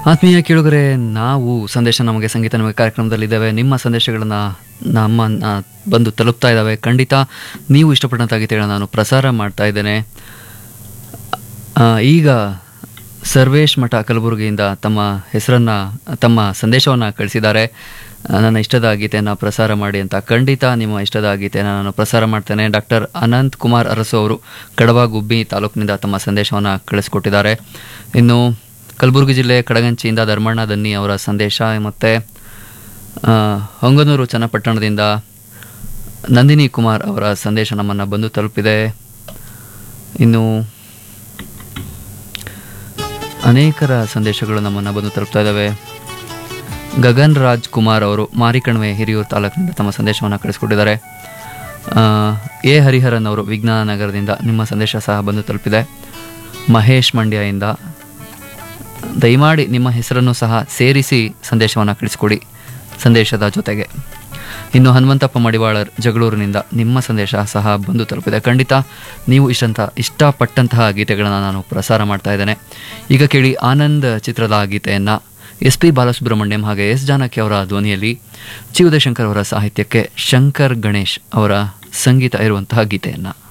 ಆತ್ಮೀಯ ಕೇಳುಗರೆ ನಾವು ಸಂದೇಶ ನಮಗೆ ಸಂಗೀತ ನಮಗೆ ಕಾರ್ಯಕ್ರಮದಲ್ಲಿದ್ದೇವೆ ನಿಮ್ಮ ಸಂದೇಶಗಳನ್ನು ನಮ್ಮ ನ- ಬಂದು ತಲುಪ್ತಾ ಇದ್ದಾವೆ ಖಂಡಿತ ನೀವು ಇಷ್ಟಪಟ್ಟಂಥ ಗೀತೆಗಳನ್ನ ನಾನು ಪ್ರಸಾರ ಮಾಡ್ತಾ ಇದ್ದೇನೆ ಆ, ಈಗ ಸರ್ವೇಶ್ ಮಠ ಕಲಬುರಗಿಯಿಂದ ತಮ್ಮ ಹೆಸರನ್ನು ತಮ್ಮ ಸಂದೇಶವನ್ನು ಕಳಿಸಿದ್ದಾರೆ ಆ, ನನ್ನ ಇಷ್ಟದ ಗೀತೆಯನ್ನು ಪ್ರಸಾರ ಮಾಡಿ ಅಂತ ಖಂಡಿತ ನಿಮ್ಮ ಇಷ್ಟದ ಗೀತೆಯನ್ನು ನಾನು ಪ್ರಸಾರ ಮಾಡ್ತೇನೆ ಡಾಕ್ಟರ್ ಅನಂತ್ ಕುಮಾರ್ ಅರಸು ಅವರು ಕಡವ ಗುಬ್ಬಿ ತಾಲೂಕಿನಿಂದ ತಮ್ಮ ಸಂದೇಶವನ್ನು ಕಳಿಸ್ಕೊಟ್ಟಿದ್ದಾರೆ ಇನ್ನು ಕಲಬುರಗಿ ಜಿಲ್ಲೆ ಕಡಗಂಚಿಯಿಂದ ಧರ್ಮಣ್ಣ ದನ್ನಿ ಅವರ ಸಂದೇಶ ಮತ್ತು ಹೊಂಗನೂರು ಚನ್ನಪಟ್ಟಣದಿಂದ ನಂದಿನಿ ಕುಮಾರ್ ಅವರ ಸಂದೇಶ ನಮ್ಮನ್ನು ಬಂದು ತಲುಪಿದೆ ಇನ್ನು ಅನೇಕರ ಸಂದೇಶಗಳು ನಮ್ಮನ್ನು ಬಂದು ತಲುಪ್ತಾ ಇದ್ದಾವೆ ಗಗನ್ ರಾಜ್ ಕುಮಾರ್ ಅವರು ಮಾರಿಕಣಿವೆ ಹಿರಿಯೂರು ತಾಲೂಕಿನಿಂದ ತಮ್ಮ ಸಂದೇಶವನ್ನು ಕಳಿಸ್ಕೊಟ್ಟಿದ್ದಾರೆ ಆ, ಎ ಹರಿಹರನ್ ಅವರು ವಿಜ್ಞಾನ ನಗರದಿಂದ ನಿಮ್ಮ ಸಂದೇಶ ಸಹ ಬಂದು ತಲುಪಿದೆ ಮಹೇಶ್ ಮಂಡ್ಯದಿಂದ ದಯಮಾಡಿ ನಿಮ್ಮ ಹೆಸರನ್ನು ಸಹ ಸೇರಿಸಿ ಸಂದೇಶವನ್ನು ಕಳಿಸಿಕೊಡಿ ಸಂದೇಶದ ಜೊತೆಗೆ ಇನ್ನು ಹನುಮಂತಪ್ಪ ಮಡಿವಾಳರ್ ಜಗಳೂರಿನಿಂದ ನಿಮ್ಮ ಸಂದೇಶ ಸಹ ಬಂದು ತಲುಪಿದೆ ಖಂಡಿತ ನೀವು ಇಷ್ಟಂತ ಇಷ್ಟಪಟ್ಟಂತಹ ಗೀತೆಗಳನ್ನು ನಾನು ಪ್ರಸಾರ ಮಾಡ್ತಾ ಇದ್ದೇನೆ ಈಗ ಕೇಳಿ ಆನಂದ್ ಚಿತ್ರದ ಗೀತೆಯನ್ನು ಎಸ್ ಪಿ ಬಾಲಸುಬ್ರಹ್ಮಣ್ಯಂ ಹಾಗೆ ಎಸ್ ಜಾನಕಿ ಅವರ ಧ್ವನಿಯಲ್ಲಿ ಜಿ ಉದಯಶಂಕರ್ ಅವರ ಸಾಹಿತ್ಯಕ್ಕೆ ಶಂಕರ್ ಗಣೇಶ್ ಅವರ ಸಂಗೀತ ಇರುವಂತಹ ಗೀತೆಯನ್ನು